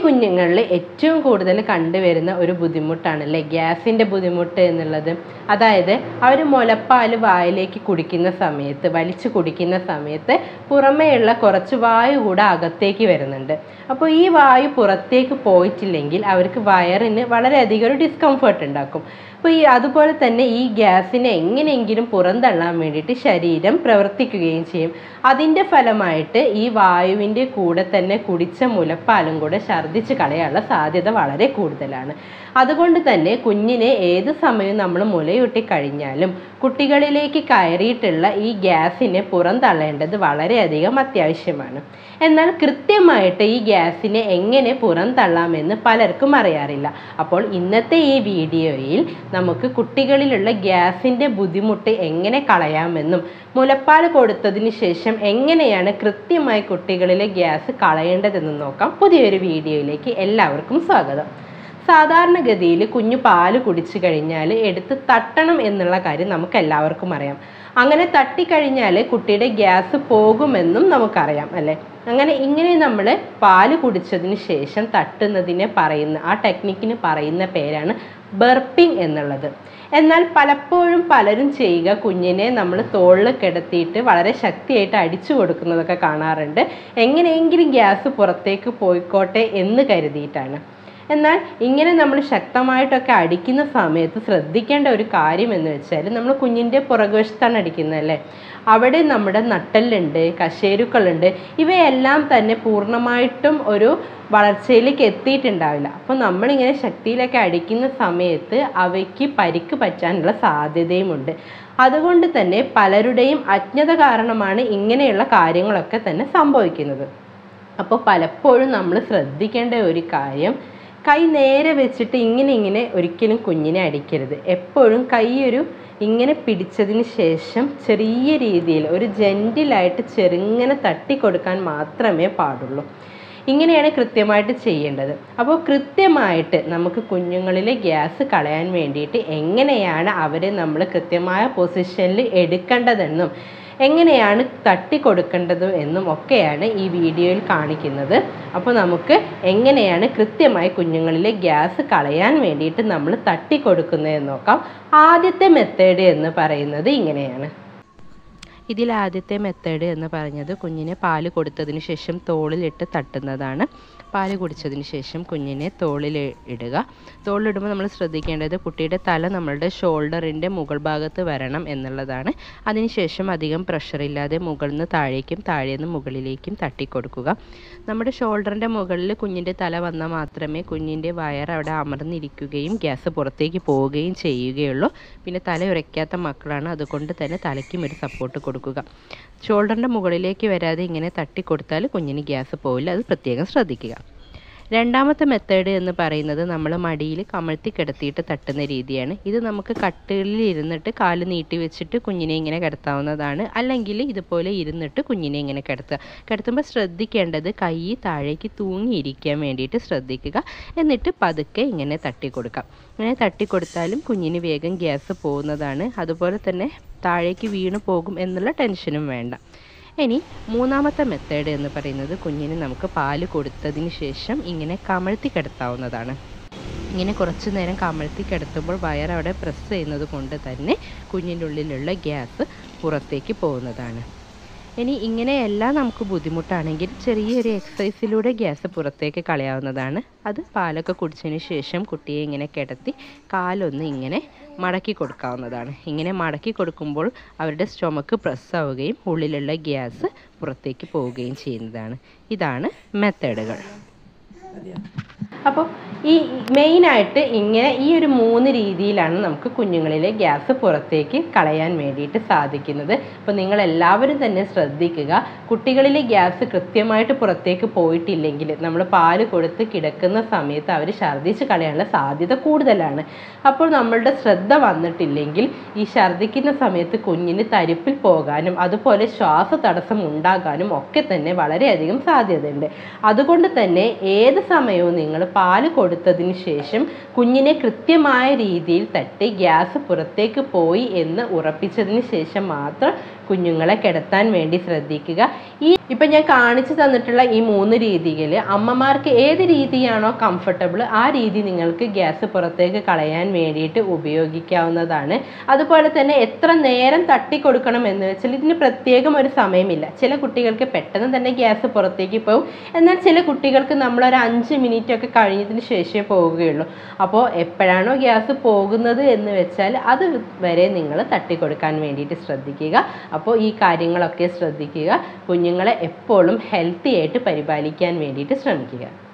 കുഞ്ഞുങ്ങളിൽ ഏറ്റവും കൂടുതൽ കണ്ടുവരുന്ന ഒരു ബുദ്ധിമുട്ടാണല്ലേ ഗ്യാസിൻ്റെ ബുദ്ധിമുട്ട് എന്നുള്ളത് അതായത് അവർ മുലപ്പാൽ വായിലേക്ക് കുടിക്കുന്ന സമയത്ത് വലിച്ചു കുടിക്കുന്ന സമയത്ത് പുറമേയുള്ള കുറച്ച് വായു കൂടെ അകത്തേക്ക് വരുന്നുണ്ട് അപ്പോൾ ഈ വായു പുറത്തേക്ക് പോയിട്ടില്ലെങ്കിൽ അവർക്ക് വയറിന് വളരെയധികം ഒരു ഡിസ്കംഫർട്ട് ഉണ്ടാക്കും അപ്പോൾ ഈ അതുപോലെ തന്നെ ഈ ഗ്യാസിനെ എങ്ങനെയെങ്കിലും പുറന്തള്ളാൻ വേണ്ടിയിട്ട് ശരീരം പ്രവർത്തിക്കുകയും ചെയ്യും അതിൻ്റെ ഫലമായിട്ട് ഈ വായുവിൻ്റെ കൂടെ തന്നെ കുടിച്ച മുലപ്പാലും കൂടെ ഛർദ്ദിച്ച് കളയാനുള്ള സാധ്യത വളരെ കൂടുതലാണ് അതുകൊണ്ട് തന്നെ കുഞ്ഞിനെ ഏത് സമയവും നമ്മൾ മുലയൂട്ടി കഴിഞ്ഞാലും കുട്ടികളിലേക്ക് കയറിയിട്ടുള്ള ഈ ഗ്യാസിനെ പുറന്തള്ളേണ്ടത് വളരെയധികം അത്യാവശ്യമാണ് എന്നാൽ കൃത്യമായിട്ട് ഈ ഗ്യാസിനെ എങ്ങനെ പുറന്തള്ളാമെന്ന് പലർക്കും അറിയാറില്ല അപ്പോൾ ഇന്നത്തെ ഈ വീഡിയോയിൽ നമുക്ക് കുട്ടികളിലുള്ള ഗ്യാസിൻ്റെ ബുദ്ധിമുട്ട് എങ്ങനെ കളയാമെന്നും മുലപ്പാൽ കൊടുത്തതിന് ശേഷം എങ്ങനെയാണ് കൃത്യമായി കുട്ടികളിലെ ഗ്യാസ് കളയേണ്ടതെന്നും നോക്കാം പുതിയൊരു വീഡിയോയിലേക്ക് എല്ലാവർക്കും സ്വാഗതം സാധാരണഗതിയിൽ കുഞ്ഞു പാല് കുടിച്ചു കഴിഞ്ഞാൽ എടുത്ത് തട്ടണം എന്നുള്ള കാര്യം നമുക്ക് എല്ലാവർക്കും അറിയാം അങ്ങനെ തട്ടിക്കഴിഞ്ഞാൽ കുട്ടിയുടെ ഗ്യാസ് പോകുമെന്നും നമുക്കറിയാം അല്ലേ അങ്ങനെ ഇങ്ങനെ നമ്മൾ പാല് കുടിച്ചതിന് ശേഷം തട്ടുന്നതിനെ പറയുന്ന ആ ടെക്നിക്കിന് പറയുന്ന പേരാണ് ബർപ്പിംഗ് എന്നുള്ളത് എന്നാൽ പലപ്പോഴും പലരും ചെയ്യുക കുഞ്ഞിനെ നമ്മൾ തോളിൽ കിടത്തിയിട്ട് വളരെ ശക്തിയായിട്ട് അടിച്ചു കൊടുക്കുന്നതൊക്കെ കാണാറുണ്ട് എങ്ങനെയെങ്കിലും ഗ്യാസ് പുറത്തേക്ക് പോയിക്കോട്ടെ എന്ന് കരുതിയിട്ടാണ് എന്നാൽ ഇങ്ങനെ നമ്മൾ ശക്തമായിട്ടൊക്കെ അടിക്കുന്ന സമയത്ത് ശ്രദ്ധിക്കേണ്ട ഒരു കാര്യം എന്ന് വെച്ചാൽ നമ്മൾ കുഞ്ഞിൻ്റെ പുറകുവശത്താണ് അടിക്കുന്നത് അല്ലേ അവിടെ നമ്മുടെ നട്ടലുണ്ട് കശേരുക്കളുണ്ട് ഇവയെല്ലാം തന്നെ പൂർണ്ണമായിട്ടും ഒരു വളർച്ചയിലേക്ക് എത്തിയിട്ടുണ്ടാവില്ല അപ്പോൾ നമ്മളിങ്ങനെ ശക്തിയിലൊക്കെ അടിക്കുന്ന സമയത്ത് അവയ്ക്ക് പരിക്ക് പറ്റാനുള്ള സാധ്യതയുമുണ്ട് അതുകൊണ്ട് തന്നെ പലരുടെയും അജ്ഞത കാരണമാണ് ഇങ്ങനെയുള്ള കാര്യങ്ങളൊക്കെ തന്നെ സംഭവിക്കുന്നത് അപ്പോൾ പലപ്പോഴും നമ്മൾ ശ്രദ്ധിക്കേണ്ട ഒരു കാര്യം കൈ നേരെ വെച്ചിട്ട് ഇങ്ങനെ ഇങ്ങനെ ഒരിക്കലും കുഞ്ഞിനെ അടിക്കരുത് എപ്പോഴും കൈ ഒരു ഇങ്ങനെ പിടിച്ചതിന് ശേഷം ചെറിയ രീതിയിൽ ഒരു ജെൻറ്റിലായിട്ട് ചെറുങ്ങനെ തട്ടി കൊടുക്കാൻ മാത്രമേ പാടുള്ളൂ ഇങ്ങനെയാണ് കൃത്യമായിട്ട് ചെയ്യേണ്ടത് അപ്പോൾ കൃത്യമായിട്ട് നമുക്ക് കുഞ്ഞുങ്ങളിലെ ഗ്യാസ് കളയാൻ വേണ്ടിയിട്ട് എങ്ങനെയാണ് അവരെ നമ്മൾ കൃത്യമായ പൊസിഷനിൽ എടുക്കേണ്ടതെന്നും എങ്ങനെയാണ് തട്ടി കൊടുക്കേണ്ടതും എന്നും ഒക്കെയാണ് ഈ വീഡിയോയിൽ കാണിക്കുന്നത് അപ്പോൾ നമുക്ക് എങ്ങനെയാണ് കൃത്യമായി കുഞ്ഞുങ്ങളിലെ ഗ്യാസ് കളയാൻ വേണ്ടിയിട്ട് നമ്മൾ തട്ടി കൊടുക്കുന്നതെന്ന് നോക്കാം ആദ്യത്തെ മെത്തേഡ് എന്ന് പറയുന്നത് ഇങ്ങനെയാണ് ഇതിൽ ആദ്യത്തെ മെത്തേഡ് എന്ന് പറഞ്ഞത് കുഞ്ഞിന് പാല് കൊടുത്തതിന് ശേഷം തോളിലിട്ട് തട്ടുന്നതാണ് പാല് കുടിച്ചതിന് ശേഷം കുഞ്ഞിനെ തോളിൽ ഇടുക തോളിലിടുമ്പോൾ നമ്മൾ ശ്രദ്ധിക്കേണ്ടത് കുട്ടിയുടെ തല നമ്മളുടെ ഷോൾഡറിൻ്റെ മുകൾ ഭാഗത്ത് വരണം എന്നുള്ളതാണ് അതിനുശേഷം അധികം പ്രഷറില്ലാതെ മുകളിൽ നിന്ന് താഴേക്കും താഴെ നിന്ന് മുകളിലേക്കും തട്ടിക്കൊടുക്കുക നമ്മുടെ ഷോൾഡറിൻ്റെ മുകളിൽ കുഞ്ഞിൻ്റെ തല വന്നാൽ മാത്രമേ കുഞ്ഞിൻ്റെ വയർ അവിടെ അമർന്നിരിക്കുകയും ഗ്യാസ് പുറത്തേക്ക് പോവുകയും ചെയ്യുകയുള്ളൂ പിന്നെ തല ഉരയ്ക്കാത്ത മക്കളാണ് അതുകൊണ്ട് തന്നെ തലയ്ക്കും ഒരു സപ്പോർട്ട് കൊടുക്കുക ഷോൾഡറിൻ്റെ മുകളിലേക്ക് വരാതെ ഇങ്ങനെ തട്ടി കൊടുത്താൽ കുഞ്ഞിന് ഗ്യാസ് പോവില്ല അത് പ്രത്യേകം ശ്രദ്ധിക്കുക രണ്ടാമത്തെ മെത്തേഡ് എന്ന് പറയുന്നത് നമ്മൾ മടിയിൽ കമഴ്ത്തി കിടത്തിയിട്ട് തട്ടുന്ന രീതിയാണ് ഇത് നമുക്ക് കട്ടിലിൽ ഇരുന്നിട്ട് കാല് നീട്ടി വെച്ചിട്ട് കുഞ്ഞിനെ ഇങ്ങനെ കിടത്താവുന്നതാണ് അല്ലെങ്കിൽ ഇതുപോലെ ഇരുന്നിട്ട് കുഞ്ഞിനെ ഇങ്ങനെ കിടത്തുക കിടത്തുമ്പോൾ ശ്രദ്ധിക്കേണ്ടത് കൈ താഴേക്ക് തൂങ്ങിയിരിക്കാൻ വേണ്ടിയിട്ട് ശ്രദ്ധിക്കുക എന്നിട്ട് പതുക്കെ ഇങ്ങനെ തട്ടി കൊടുക്കാം ഇങ്ങനെ തട്ടി കൊടുത്താലും കുഞ്ഞിന് വേഗം ഗ്യാസ് പോകുന്നതാണ് അതുപോലെ തന്നെ താഴേക്ക് വീണു പോകും എന്നുള്ള ടെൻഷനും വേണ്ട ഇനി മൂന്നാമത്തെ മെത്തേഡ് എന്ന് പറയുന്നത് കുഞ്ഞിന് നമുക്ക് പാല് കൊടുത്തതിന് ശേഷം ഇങ്ങനെ കമഴ്ത്തി കിടത്താവുന്നതാണ് ഇങ്ങനെ കുറച്ച് നേരം കമഴ്ത്തി കിടത്തുമ്പോൾ വയർ അവിടെ പ്രസ് ചെയ്യുന്നത് കൊണ്ട് തന്നെ കുഞ്ഞിൻ്റെ ഉള്ളിലുള്ള ഗ്യാസ് പുറത്തേക്ക് പോകുന്നതാണ് ഇനി ഇങ്ങനെയെല്ലാം നമുക്ക് ബുദ്ധിമുട്ടാണെങ്കിൽ ചെറിയൊരു എക്സസൈസിലൂടെ ഗ്യാസ് പുറത്തേക്ക് കളയാവുന്നതാണ് അത് പാലൊക്കെ കുടിച്ചതിന് ശേഷം കുട്ടിയെ ഇങ്ങനെ കിടത്തി കാലൊന്ന് ഇങ്ങനെ മടക്കി കൊടുക്കാവുന്നതാണ് ഇങ്ങനെ മടക്കി കൊടുക്കുമ്പോൾ അവരുടെ സ്റ്റൊമക്ക് പ്രസ് ആവുകയും ഉള്ളിലുള്ള ഗ്യാസ് പുറത്തേക്ക് പോവുകയും ചെയ്യുന്നതാണ് ഇതാണ് മെത്തേഡുകൾ അപ്പോൾ ഈ മെയിനായിട്ട് ഇങ്ങനെ ഈ ഒരു മൂന്ന് രീതിയിലാണ് നമുക്ക് കുഞ്ഞുങ്ങളിലെ ഗ്യാസ് പുറത്തേക്ക് കളയാൻ വേണ്ടിയിട്ട് സാധിക്കുന്നത് അപ്പോൾ നിങ്ങൾ എല്ലാവരും തന്നെ ശ്രദ്ധിക്കുക കുട്ടികളിലെ ഗ്യാസ് കൃത്യമായിട്ട് പുറത്തേക്ക് പോയിട്ടില്ലെങ്കിൽ നമ്മൾ പാല് കൊടുത്ത് കിടക്കുന്ന സമയത്ത് അവർ ഛർദ്ദിച്ച് കളയാനുള്ള സാധ്യത കൂടുതലാണ് അപ്പോൾ നമ്മളുടെ ശ്രദ്ധ വന്നിട്ടില്ലെങ്കിൽ ഈ ഛർദ്ദിക്കുന്ന സമയത്ത് കുഞ്ഞിന് തരിപ്പിൽ പോകാനും അതുപോലെ ശ്വാസതടസ്സം ഉണ്ടാകാനും ഒക്കെ തന്നെ വളരെയധികം സാധ്യതയുണ്ട് അതുകൊണ്ട് തന്നെ ഏത് സമയവും നിങ്ങൾ പാല് കൊടുത്തതിന് ശേഷം കുഞ്ഞിനെ കൃത്യമായ രീതിയിൽ തട്ടി ഗ്യാസ് പുറത്തേക്ക് പോയി എന്ന് ഉറപ്പിച്ചതിന് ശേഷം മാത്രം കുഞ്ഞുങ്ങളെ കിടത്താൻ വേണ്ടി ശ്രദ്ധിക്കുക ഈ ഇപ്പം ഞാൻ കാണിച്ചു തന്നിട്ടുള്ള ഈ മൂന്ന് രീതിയിൽ അമ്മമാർക്ക് ഏത് രീതിയാണോ കംഫർട്ടബിൾ ആ രീതി നിങ്ങൾക്ക് ഗ്യാസ് പുറത്തേക്ക് കളയാൻ വേണ്ടിയിട്ട് ഉപയോഗിക്കാവുന്നതാണ് അതുപോലെ തന്നെ എത്ര നേരം തട്ടി കൊടുക്കണം എന്ന് വെച്ചാൽ ഇതിന് പ്രത്യേകം ഒരു സമയമില്ല ചില കുട്ടികൾക്ക് പെട്ടെന്ന് തന്നെ ഗ്യാസ് പുറത്തേക്ക് പോകും എന്നാൽ ചില കുട്ടികൾക്ക് നമ്മളൊരു അഞ്ച് മിനിറ്റ് ഒക്കെ കഴിഞ്ഞതിന് ശേഷമേ പോവുകയുള്ളൂ അപ്പോൾ എപ്പോഴാണോ ഗ്യാസ് പോകുന്നത് എന്ന് വെച്ചാൽ അത് വരെ നിങ്ങൾ തട്ടിക്കൊടുക്കാൻ വേണ്ടിയിട്ട് ശ്രദ്ധിക്കുക അപ്പോൾ ഈ കാര്യങ്ങളൊക്കെ ശ്രദ്ധിക്കുക കുഞ്ഞുങ്ങളെ എപ്പോഴും ഹെൽത്തി ആയിട്ട് പരിപാലിക്കാൻ വേണ്ടിയിട്ട് ശ്രമിക്കുക